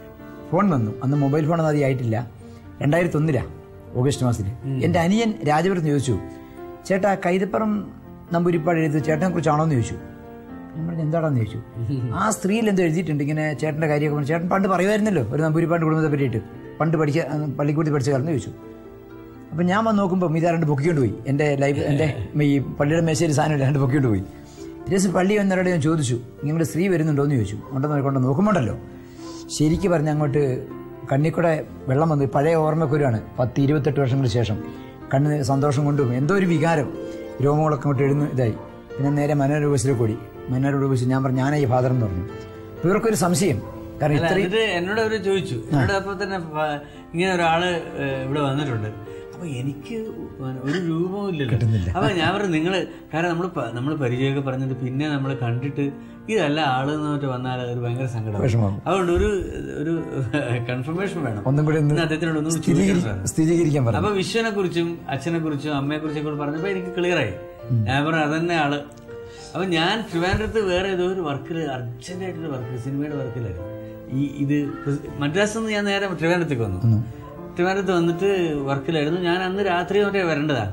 ഫോൺ വന്നു അന്ന് മൊബൈൽ ഫോൺ അധികം ആയിട്ടില്ല രണ്ടായിരത്തി ഒന്നിലാ ഓഗസ്റ്റ് മാസത്തിൽ എൻ്റെ അനിയൻ രാജപുരത്ത് ചോദിച്ചു ചേട്ടാ കൈതപ്പുറം നമ്പൂരിപ്പാട് എഴുതി ചേട്ടനെ കുറിച്ചാണോ എന്ന് ചോദിച്ചു ഞാൻ പറഞ്ഞു എന്താണെന്ന് ചോദിച്ചു ആ സ്ത്രീയിൽ എന്തോ എഴുതിയിട്ടുണ്ട് ഇങ്ങനെ ചേട്ടൻ്റെ കാര്യമൊക്കെ പറഞ്ഞു ചേട്ടൻ പണ്ട് പറയുമായിരുന്നല്ലോ ഒരു നമ്പൂരിപ്പാട് കുടുംബത്തെ പറ്റിയിട്ട് പണ്ട് പഠിച്ച പള്ളിക്കൂട്ടി പഠിച്ച കാലം ചോദിച്ചു അപ്പം ഞാൻ വന്ന് നോക്കുമ്പോൾ ഇതാ രണ്ട് പൊക്കിക്കൊണ്ട് പോയി എൻ്റെ ലൈഫ് എൻ്റെ ഈ പള്ളിയുടെ മേശയിൽ സാധനം രണ്ട് പൊക്കിക്കൊണ്ട് പോയി ദിവസം പള്ളി വന്നവരോട് ഞാൻ ചോദിച്ചു നിങ്ങളുടെ സ്ത്രീ വരുന്നുണ്ടോ എന്ന് ചോദിച്ചു ഉണ്ടെന്ന് കൊണ്ട് നോക്കുമ്പോണ്ടല്ലോ ശരിക്ക് പറഞ്ഞ അങ്ങോട്ട് കണ്ണിക്കൂടെ വെള്ളം വന്നു പഴയ ഓർമ്മക്കുരുവാണ് പത്ത് ഇരുപത്തെട്ട് വർഷങ്ങൾക്ക് ശേഷം കണ്ണിന് സന്തോഷം കൊണ്ടും എന്തോ ഒരു വികാരം രോമങ്ങളൊക്കെ അങ്ങോട്ട് എഴുന്നു ഇതായി പിന്നെ നേരെ മനോരൂപസിലേക്ക് കൂടി മനോരൂപസ് ഞാൻ പറഞ്ഞു ഞാനായി ഫാദർ എന്ന് പറഞ്ഞു അപ്പോൾ ഇവർക്കൊരു സംശയം കാരണം അല്ല, ഇത്രയും എന്നിട്ട് എന്നോട് അവര് ചോദിച്ചു എന്നോട് അപ്പൊ തന്നെ പ- ഇങ്ങനെ ഒരാള് ഏഹ്, ഇവിടെ വന്നിട്ടുണ്ട് അപ്പൊ എനിക്ക് ഒരു രൂപവും ഇല്ലല്ലോ അപ്പൊ ഞാൻ പറഞ്ഞു നിങ്ങള് കാരണം നമ്മൾ നമ്മൾ പരിചയമൊക്കെ പറഞ്ഞിട്ട് പിന്നെ നമ്മൾ കണ്ടിട്ട് ഇതല്ല ആള് എന്ന് പറഞ്ഞിട്ട് വന്നാൽ അത് ഭയങ്കര സങ്കടം വിഷമാവും. അതുകൊണ്ട് ഒരു ഒരു കൺഫർമേഷൻ വേണം ഒന്നും കൂടി ഒന്ന് ഇന്ന് അദ്ദേഹത്തിനോട് ഒന്നും സ്ഥിരീകരി- സ്ഥിരീകരിക്കാൻ പറഞ്ഞു അപ്പൊ വിശ്വനെ കുറിച്ചും അച്ഛനെ കുറിച്ചും അമ്മയെ കുറിച്ചും കൂടെ പറഞ്ഞപ്പോ എനിക്ക് ക്ലിയറായി ഞാൻ പറഞ്ഞു അതന്നെ ആള് അപ്പൊ ഞാൻ ട്രിവാൻഡ്രത്ത് വേറെ ഏതോ ഒരു വർക്കിൽ അർജന്റായിട്ടൊരു വർക്ക് സിനിമയുടെ വർക്കിലായിരുന്നു ഈ ഇത് മദ്രാസിൽ നിന്ന് ഞാൻ നേരെ ട്രിവാൻഡ്രത്തേക്ക് വന്നു ട്രിവാൻഡ്രത്ത് വന്നിട്ട് വർക്കിലായിരുന്നു ഞാൻ അന്ന് രാത്രി വരെ വരേണ്ടതാ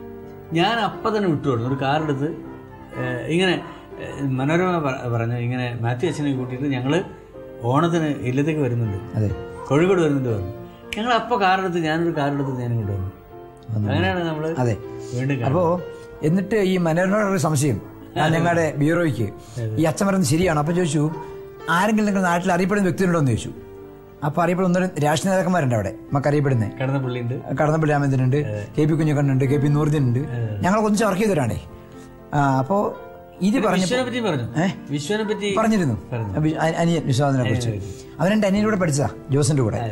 ഞാൻ അപ്പം തന്നെ വിട്ടു കൊടുത്തു ഒരു കാറെടുത്ത് ഏഹ്, ഇങ്ങനെ ഏഹ്, മനോരമ പ- പറഞ്ഞു ഇങ്ങനെ മാത്യു അച്ഛനെ കൂട്ടിയിട്ട് ഞങ്ങള് ഓണത്തിന് ഇല്ലത്തേക്ക് വരുന്നുണ്ട് അതെ കോഴിക്കോട് വരുന്നുണ്ട് പറഞ്ഞു ഞങ്ങൾ അപ്പോൾ കാറെടുത്ത് ഞാനൊരു കാറെടുത്ത് ഞാൻ ഇങ്ങോട്ട് വന്നു അങ്ങനെയാണ് നമ്മള് അതെ വീണ്ടും കാണുന്നത്. അപ്പോ എന്നിട്ട് ഈ മനോരമയുടെ ഒരു സംശയം ഞാൻ ഞങ്ങളുടെ ബ്യൂറോയ്ക്ക് ഈ അച്ഛൻ പറയുന്നത് ശരിയാണ് അപ്പൊ ചോദിച്ചു ആരെങ്കിലും നിങ്ങളുടെ നാട്ടിൽ അറിയപ്പെടുന്ന വ്യക്തിയുണ്ടോ എന്ന് ചോദിച്ചു അപ്പൊ അറിയപ്പെടുന്ന ഒന്നര രാഷ്ട്രീയ നേതാക്കന്മാരുണ്ട് അവിടെ നമുക്ക് അറിയപ്പെടുന്നത് കിടന്ന പുള്ളിയുണ്ട് കടന്നപ്പള്ളി രാമേന്ദ്രനുണ്ട് കെ പി കുഞ്ഞക്കണ്ണുണ്ട് കെ പി നൂറുദ്ദീൻ ഉണ്ട് ഞങ്ങൾ ഒന്നിച്ച് വർക്ക് ചെയ്തവരാണേ ആ, അപ്പോ ഇത് പറഞ്ഞു വിശ്വനെ പറ്റി പറഞ്ഞു വിശ്വനെ പറ്റി പറഞ്ഞിരുന്നു വി- അ- അനിയൻ വിശ്വാസിനെ കുറിച്ച് അവൻ എൻ്റെ അനിയൻ്റെ കൂടെ പഠിച്ചതാ ജോസിന്റെ കൂടെ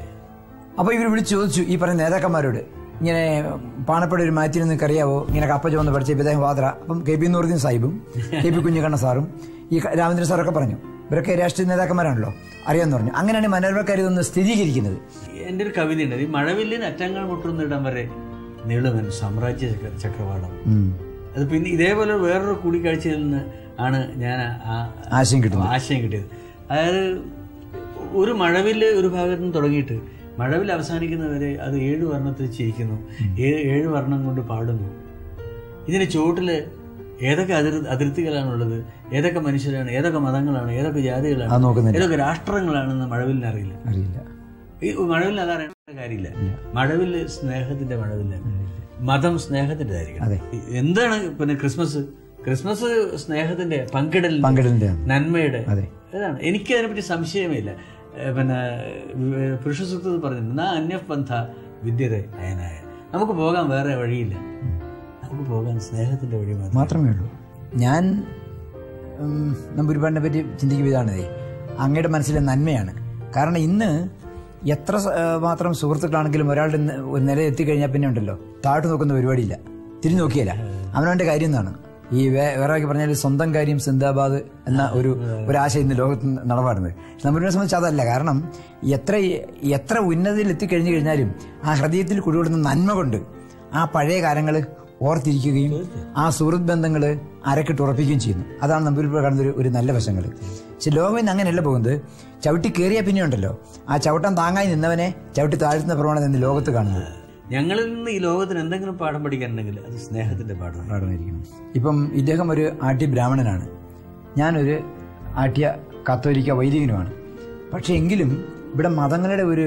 അപ്പോൾ ഇവർ വിളിച്ച് ചോദിച്ചു ഈ പറയുന്ന നേതാക്കന്മാരോട് ഇങ്ങനെ പാണപ്പടി ഒരു മാറ്റി നിങ്ങൾക്ക് അറിയാവോ ഇങ്ങനെ കപ്പ ചുവന്ന് പഠിച്ച ഇദ്ദേഹം വാദ്ര അപ്പം കെ പി നൂറുദ്ദീൻ സാഹിബും കെ പി കുഞ്ഞിക്കണ്ണ സാറും ഈ ക- രാമചന്ദ്രൻ സാറൊക്കെ പറഞ്ഞു ഇവരൊക്കെ രാഷ്ട്രീയ നേതാക്കന്മാരാണല്ലോ അറിയാമെന്ന് പറഞ്ഞു അങ്ങനെയാണ് മനോരമക്കാർ ഇതൊന്ന് സ്ഥിരീകരിക്കുന്നത് എന്റെ ഒരു കവിതയുണ്ട് ഈ മഴവില്ലിന് അറ്റങ്ങൾ മുട്ടുന്ന ഇടം വരെ നീളുമൻ സാമ്രാജ്യ ചക്ര- ചക്രവാളം അത് പിന്നെ ഇതേപോലെ വേറൊരു കൂടിക്കാഴ്ചയിൽ നിന്ന് ആണ് ഞാൻ ആ- ആശയം കിട്ടുന്നത് ആശയം കിട്ടിയത് അതായത് ഒരു മഴവില്ല് ഒരു ഭാഗത്ത് നിന്ന് തുടങ്ങിയിട്ട് മഴവിൽ അവസാനിക്കുന്നവരെ അത് ഏഴ് വർണ്ണത്തിൽ ചിരിക്കുന്നു ഏ- ഏഴ് വർണ്ണം കൊണ്ട് പാടുന്നു ഇതിന് ചുവട്ടില് ഏതൊക്കെ അതിർ അതിർത്തികളാണുള്ളത് ഏതൊക്കെ മനുഷ്യരാണ് ഏതൊക്കെ മതങ്ങളാണ് ഏതൊക്കെ അത് ജാതികളാണ് നോക്കുന്നില്ല ഏതൊക്കെ രാഷ്ട്രങ്ങളാണെന്ന് മഴവിലിന് അറിയില്ല അറിയില്ല ഈ മഴവില്ല് അതറിയേണ്ട കാര്യമില്ല മഴവില്ല് സ്നേഹത്തിന്റെ മഴവില്ലാണ് മതം സ്നേഹത്തിൻ്റെതായിരിക്കും അതെ. എന്താണ് പിന്നെ ക്രിസ്മസ് ക്രിസ്മസ് സ്നേഹത്തിന്റെ പങ്കിടൽ പങ്കിടലിന്റെ നന്മയുടെ അതെ. അതാണ് എനിക്ക് അതിനെപ്പറ്റി സംശയമേ ഏഹ് പിന്നെ ഏഹ് പുരുഷ സൂക്തത്തിൽ പറഞ്ഞിട്ടുണ്ട് നാ അന്യപന്ഥ വിദ്യത അയനായ നമുക്ക് പോകാൻ വേറെ വഴിയില്ല നമുക്ക് പോകാൻ സ്നേഹത്തിന്റെ വഴി മാത്രം മാത്രമേ ഉള്ളൂ ഞാൻ ഉം, നമ്പൂരിപ്പാടിനെ പറ്റി ചിന്തിക്കുമ്പോൾ ഇതാണതേ അങ്ങയുടെ മനസ്സിലെ നന്മയാണ് കാരണം ഇന്ന് എത്ര സ- ആ, മാത്രം സുഹൃത്തുക്കളാണെങ്കിലും ഒരാളുടെ ന- ഒരു നില എത്തിക്കഴിഞ്ഞാൽ പിന്നെ ഉണ്ടല്ലോ താഴ്ത്തു നോക്കുന്ന പരിപാടിയില്ല തിരിഞ്ഞു നോക്കിയല്ല അവനവൻ്റെ കാര്യം എന്നാണ് ഈ വേ- വേറെ ഒക്കെ പറഞ്ഞാൽ സ്വന്തം കാര്യം സിന്ദാബാദ് എന്ന ഒരു ഒരാശയം ഇന്ന് ലോകത്ത് നടപാടുന്നത് നമ്പൂരിനെ സംബന്ധിച്ച് അതല്ല കാരണം എത്ര എത്ര ഉന്നതിയിൽ എത്തിക്കഴിഞ്ഞു കഴിഞ്ഞാലും ആ ഹൃദയത്തിൽ കുടികൊടുന്ന നന്മ കൊണ്ട് ആ പഴയ കാലങ്ങൾ ഓർത്തിരിക്കുകയും ആ സുഹൃത്ത് ബന്ധങ്ങൾ അരക്കിട്ട് ഉറപ്പിക്കുകയും ചെയ്യുന്നു അതാണ് നമ്പൂരിപ്പോൾ കാണുന്ന ഒരു ഒരു നല്ല വശങ്ങൾ പക്ഷെ ലോകം ഇന്ന് അങ്ങനെയല്ല പോകുന്നത് ചവിട്ടി കയറിയ പിന്നെ ഉണ്ടല്ലോ ആ ചവിട്ടാൻ താങ്ങായി നിന്നവനെ ചവിട്ടി താഴ്ത്തുന്ന പ്രവണത ഇന്ന് ലോകത്ത് കാണുന്നത് ഞങ്ങളിൽ നിന്ന് ഈ ലോകത്തിന് എന്തെങ്കിലും പാഠം പഠിക്കാനുണ്ടെങ്കിൽ അത് സ്നേഹത്തിന്റെ പാഠമാണ് പാടുമായിരിക്കണം ഇപ്പം ഇദ്ദേഹം ഒരു ആട്യ ബ്രാഹ്മണനാണ് ഞാനൊരു ആട്യ കത്തോലിക്ക വൈദികനുമാണ് പക്ഷെ എങ്കിലും ഇവിടെ മതങ്ങളുടെ ഒരു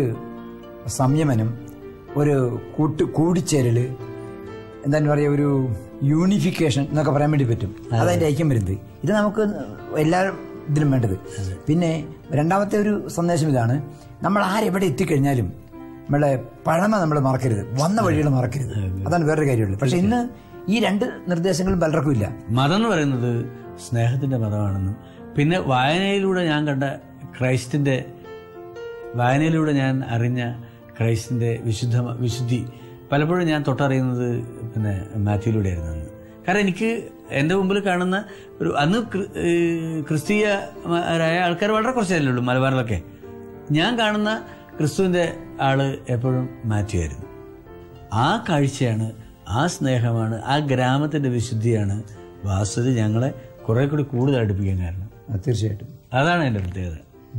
സംയമനം ഒരു കൂട്ട് കൂടിച്ചേരല് എന്താണ് പറയുക ഒരു യൂണിഫിക്കേഷൻ എന്നൊക്കെ പറയാൻ വേണ്ടി പറ്റും അതതിൻ്റെ ഐക്യം വരുന്നത് ഇത് നമുക്ക് എല്ലാ ഇതിലും വേണ്ടത് പിന്നെ രണ്ടാമത്തെ ഒരു സന്ദേശം ഇതാണ് നമ്മൾ ആരെവിടെ എത്തിക്കഴിഞ്ഞാലും നമ്മളെ പഴമ നമ്മൾ മറക്കരുത് വന്ന വഴികൾ മറക്കരുത് അതാണ് വേറൊരു കാര്യമുള്ളത് പക്ഷെ ഇന്ന് ഈ രണ്ട് നിർദ്ദേശങ്ങളും പലർക്കും ഇല്ല മതം എന്ന് പറയുന്നത് സ്നേഹത്തിന്റെ മതമാണെന്നും പിന്നെ വായനയിലൂടെ ഞാൻ കണ്ട ക്രൈസ്റ്റിന്റെ വായനയിലൂടെ ഞാൻ അറിഞ്ഞ ക്രൈസ്റ്റിന്റെ വിശുദ്ധ വിശുദ്ധി പലപ്പോഴും ഞാൻ തൊട്ടറിയുന്നത് പിന്നെ മാത്യുവിലൂടെയായിരുന്നു അന്ന് കാരണം എനിക്ക് എൻ്റെ മുമ്പിൽ കാണുന്ന ഒരു അന്ന് ക്രി- ഏഹ് ക്രിസ്തീയരായ ആൾക്കാർ വളരെ കുറച്ചല്ലേ ഉള്ളൂ മലബാറിലൊക്കെ ഞാൻ കാണുന്ന ക്രിസ്തുവിൻ്റെ ആള് എപ്പോഴും മാത്യു ആയിരുന്നു ആ കാഴ്ചയാണ് ആ സ്നേഹമാണ് ആ ഗ്രാമത്തിന്റെ വിശുദ്ധിയാണ് വാസ്തുതി ഞങ്ങളെ കുറെ കൂടി കൂടുതൽ അടുപ്പിക്കാൻ കാരണം ആ, തീർച്ചയായിട്ടും അതാണ് എൻ്റെ പ്രത്യേകത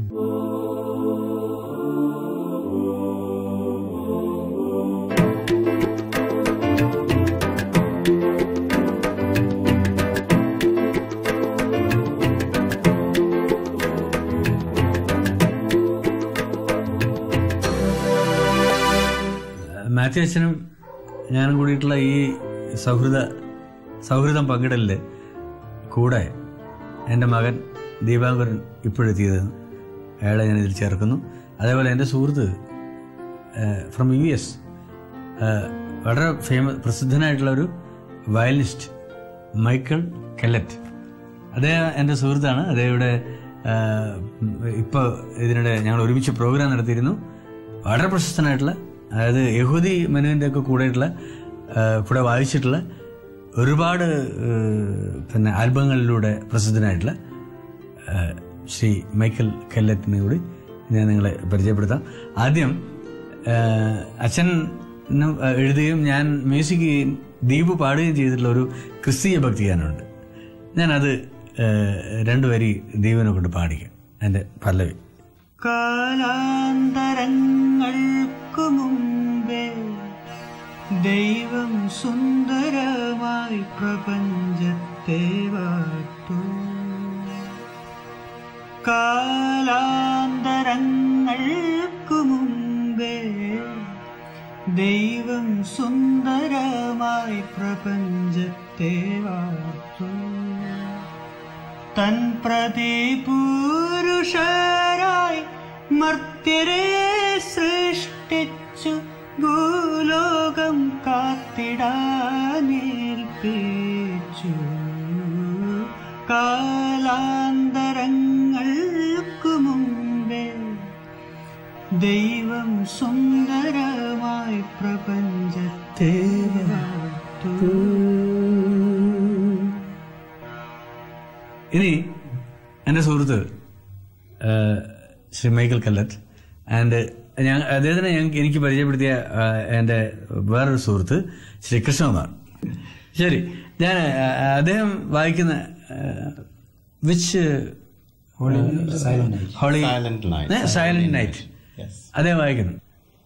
മാത്യു അച്ഛനും ഞാനും കൂടിയിട്ടുള്ള ഈ സൗഹൃദ സൗഹൃദം പങ്കിടലില് കൂടെ എൻ്റെ മകൻ ദീപാങ്കരൻ ഇപ്പോഴെത്തിയത് അയാളെ ഞാൻ ഇതിൽ ചേർക്കുന്നു അതേപോലെ എൻ്റെ സുഹൃത്ത് ഫ്രം യു എസ് വളരെ ഫേമസ് പ്രസിദ്ധനായിട്ടുള്ള ഒരു വയലിനിസ്റ്റ് മൈക്കിൾ കെല്ലറ്റ് അദ്ദേഹം എൻ്റെ സുഹൃത്താണ് അദ്ദേഹം ഇവിടെ ഇപ്പോൾ ഇതിനിടെ ഞങ്ങൾ ഒരുമിച്ച് പ്രോഗ്രാം നടത്തിയിരുന്നു വളരെ പ്രശസ്തനായിട്ടുള്ള അതായത് യഹൂദി മനുവിൻ്റെ ഒക്കെ കൂടെയിട്ടുള്ള ആ, കൂടെ വായിച്ചിട്ടുള്ള ഒരുപാട് ആ, പിന്നെ ആൽബങ്ങളിലൂടെ പ്രസിദ്ധനായിട്ടുള്ള ആ, ശ്രീ മൈക്കൽ കെല്ലറ്റിനെ കൂടി ഞാൻ നിങ്ങളെ പരിചയപ്പെടുത്താം ആദ്യം ആ, അച്ഛൻ എഴുതുകയും ഞാൻ മ്യൂസിക് ദീപ് പാടുകയും ചെയ്തിട്ടുള്ള ഒരു ക്രിസ്തീയ ഭക്തിഗാനമുണ്ട് ഞാനത് ആ, രണ്ടു വരി ദീപിനെ കൊണ്ട് പാടിക്കാം എൻ്റെ പല്ലവി കാലാന്തരങ്ങൾക്കു മുമ്പേ ദൈവം സുന്ദരമായി പ്രപഞ്ചത്തെ വാർത്തു കാലാന്തരങ്ങൾക്കു മുമ്പേ ദൈവം സുന്ദരമായി പ്രപഞ്ചത്തെ വാർത്തു തൻ പ്രതിപുരുഷരായി മർത്യരെ സൃഷ്ടിച്ചു ഭൂലോകം കാത്തിടാനേൽപ്പിച്ചു കാലാന്തരങ്ങൾക്കു മുമ്പേ ദൈവം സുന്ദരമായി പ്രപഞ്ചത്തെ വാർത്തു ഇനി എൻ്റെ സുഹൃത്ത് ആ, ശ്രീ മൈക്കൽ കല്ലറ്റ് ആൻഡ് ഞാൻ അദ്ദേഹത്തിനെ ഞാൻ എനിക്ക് പരിചയപ്പെടുത്തിയ ആ, എൻ്റെ വേറൊരു സുഹൃത്ത് ശ്രീ കൃഷ്ണകുമാർ ശരി ഞാൻ ആ, അദ്ദേഹം വായിക്കുന്ന which holy Silent Night. Silent night Yes. അദ്ദേഹം വായിക്കുന്നു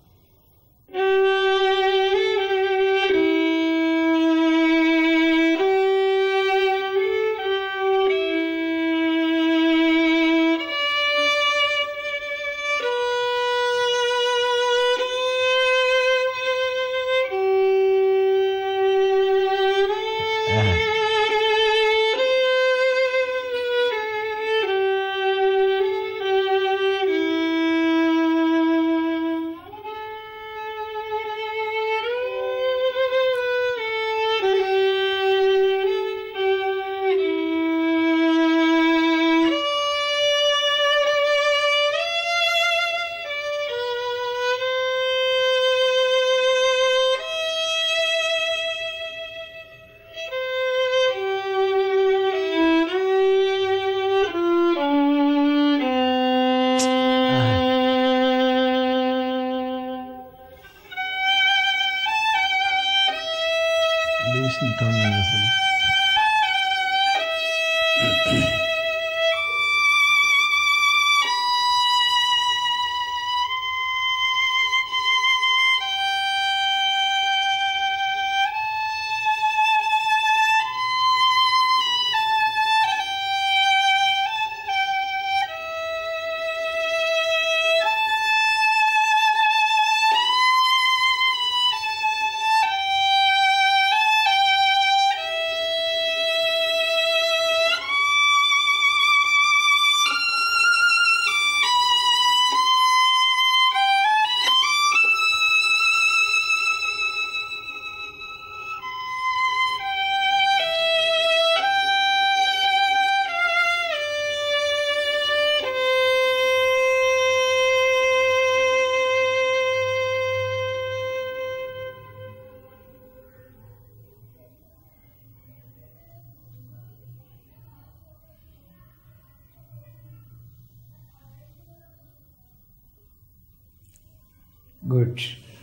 good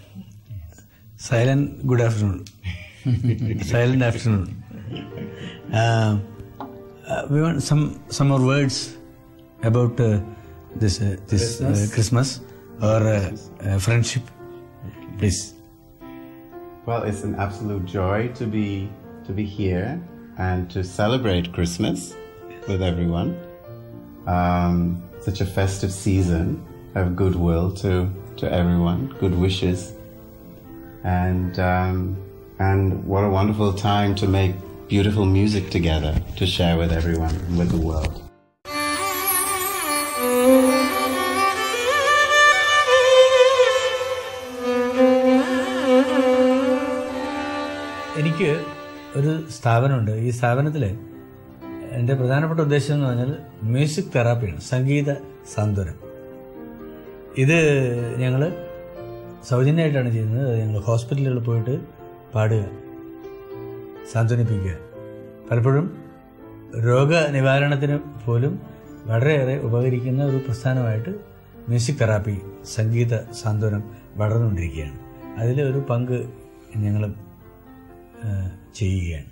silent good afternoon silent afternoon uh, we want some some more words about uh, this uh, this uh, Christmas or uh, uh, friendship, please. Well, it's an absolute joy to be to be here and to celebrate Christmas with everyone. Um, such a festive season of goodwill to to everyone, good wishes, and um, and what a wonderful time to make beautiful music together to share with everyone and with the world. എനിക്ക് ഒരു സ്ഥാപനമുണ്ട് ഈ സ്ഥാപനത്തിൽ എൻ്റെ പ്രധാനപ്പെട്ട ഉദ്ദേശം എന്ന് പറഞ്ഞാൽ music തെറാപ്പിയാണ് സംഗീത സാന്ത്വനം ഇത് ഞങ്ങൾ സൗജന്യമായിട്ടാണ് ചെയ്യുന്നത് ഞങ്ങൾ ഹോസ്പിറ്റലുകളിൽ പോയിട്ട് പാടുക സാന്ത്വനിപ്പിക്കുക പലപ്പോഴും രോഗനിവാരണത്തിന് പോലും വളരെയേറെ ഉപകരിക്കുന്ന ഒരു പ്രസ്ഥാനമായിട്ട് മ്യൂസിക് തെറാപ്പി സംഗീത സാന്ത്വനം വളർന്നുകൊണ്ടിരിക്കുകയാണ് അതിൽ ഒരു പങ്ക് ഞങ്ങൾ ചെയ്യുകയാണ്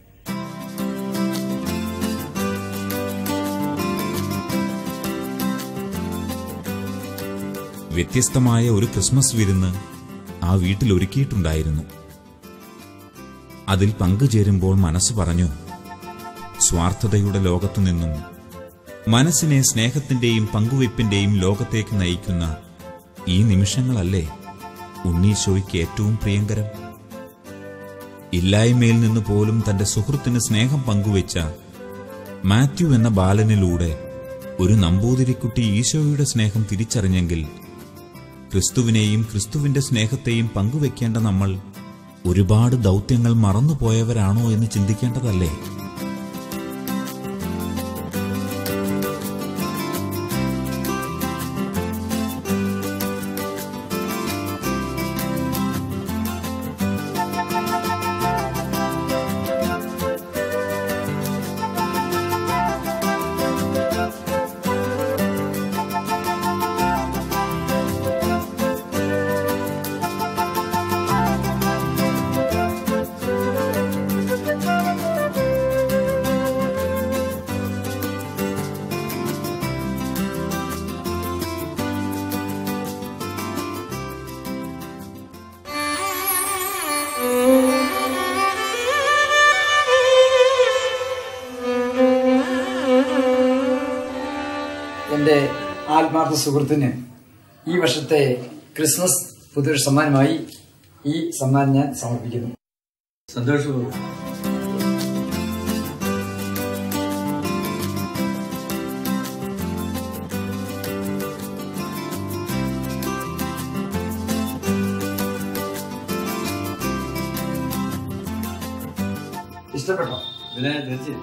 വ്യത്യസ്തമായ ഒരു ക്രിസ്മസ് വിരുന്ന് ആ വീട്ടിൽ ഒരുക്കിയിട്ടുണ്ടായിരുന്നു അതിൽ പങ്കുചേരുമ്പോൾ മനസ്സ് പറഞ്ഞു സ്വാർത്ഥതയുടെ ലോകത്തു നിന്നും മനസ്സിനെ സ്നേഹത്തിന്റെയും പങ്കുവയ്പ്പിന്റെയും ലോകത്തേക്ക് നയിക്കുന്ന ഈ നിമിഷങ്ങളല്ലേ ഉണ്ണീശോയ്ക്ക് ഏറ്റവും പ്രിയങ്കരം ഇല്ലായ്മയിൽ നിന്ന് പോലും തന്റെ സുഹൃത്തിന് സ്നേഹം പങ്കുവെച്ച മാത്യു എന്ന ബാലനിലൂടെ ഒരു നമ്പൂതിരിക്കുട്ടി ഈശോയുടെ സ്നേഹം തിരിച്ചറിഞ്ഞെങ്കിൽ ക്രിസ്തുവിനെയും ക്രിസ്തുവിന്റെ സ്നേഹത്തെയും പങ്കുവെക്കേണ്ട നമ്മൾ ഒരുപാട് ദൗത്യങ്ങൾ മറന്നുപോയവരാണോ എന്ന് ചിന്തിക്കേണ്ടതല്ലേ എൻ്റെ ആത്മാർത്ഥ സുഹൃത്തിന് ഈ വർഷത്തെ ക്രിസ്മസ് പുതിയൊരു സമ്മാനമായി ഈ സമ്മാനം ഞാൻ സമർപ്പിക്കുന്നു സന്തോഷപൂർവ്വം ഇഷ്ടപ്പെട്ടോ പിന്നെ തിരിച്ച്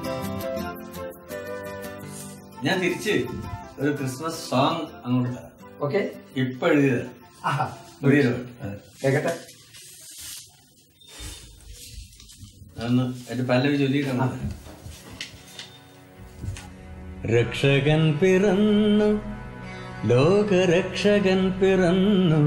ഞാൻ തിരിച്ച് ഒരു ക്രിസ്മസ് സോങ് അങ്ങോട്ട് തരാം ഓക്കെ ഇപ്പൊ എഴുതിയത് ആഹാ പുതിയൊരു പാട്ട്. അതെ. കേക്കട്ടെ അതൊന്ന് എന്റെ പല്ലവി ചൊല്ലിയിട്ടാണ് രക്ഷകൻ പിറന്നു ലോകരക്ഷകൻ പിറന്നു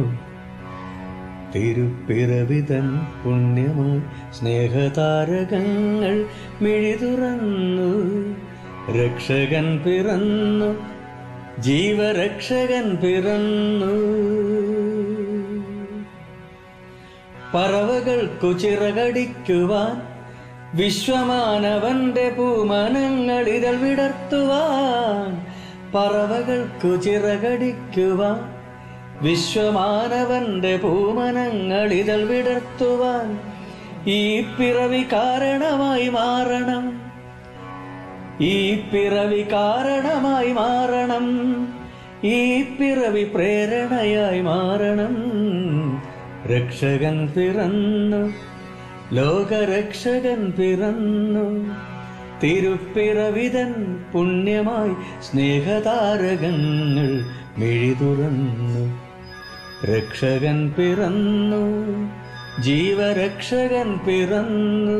തിരുപ്പിറവിതൻ പുണ്യമായി സ്നേഹതാരകങ്ങൾ മിഴിതുറന്നു രക്ഷകൻ പിറന്നു ജീവരക്ഷകൻ പിറന്നു പറവകൾക്കു ചിറകടിക്കുവാൻ വിശ്വമാനവന്റെ പൂമനങ്ങൾ ഇതൾ വിടർത്തുവാൻ പറവകൾക്കു ചിറകടിക്കുവാൻ വിശ്വമാനവന്റെ പൂമനങ്ങൾ ഇതൾ വിടർത്തുവാൻ ഈ പിറവി കാരണമായി മാറണം ഈ പിറവി കാരണമായി മാറണം ഈ പിറവി പ്രേരണയായി മാറണം രക്ഷകൻ പിറന്നു ലോകരക്ഷകൻ പിറന്നു തിരുപ്പിറവിതൻ പുണ്യമായി സ്നേഹതാരകങ്ങൾ മിഴിതുറന്നു രക്ഷകൻ പിറന്നു ജീവരക്ഷകൻ പിറന്നു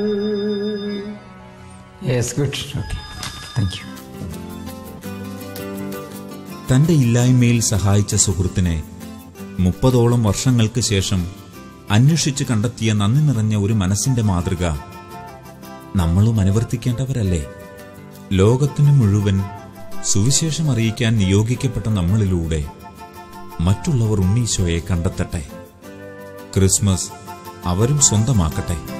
yes good okay thank you തന്റെ ഇല്ലായ്മയിൽ സഹായിച്ച സുഹൃത്തിനെ മുപ്പതോളം വർഷങ്ങൾക്ക് ശേഷം അന്വേഷിച്ച് കണ്ടെത്തിയ നന്ദി നിറഞ്ഞ ഒരു മനസ്സിന്റെ മാതൃക നമ്മളും അനുവർത്തിക്കേണ്ടവരല്ലേ ലോകത്തിനു മുഴുവൻ സുവിശേഷം അറിയിക്കാൻ നിയോഗിക്കപ്പെട്ട നമ്മളിലൂടെ മറ്റുള്ളവർ ഉണ്ണീശോയെ കണ്ടെത്തട്ടെ ക്രിസ്മസ് അവരും സ്വന്തമാക്കട്ടെ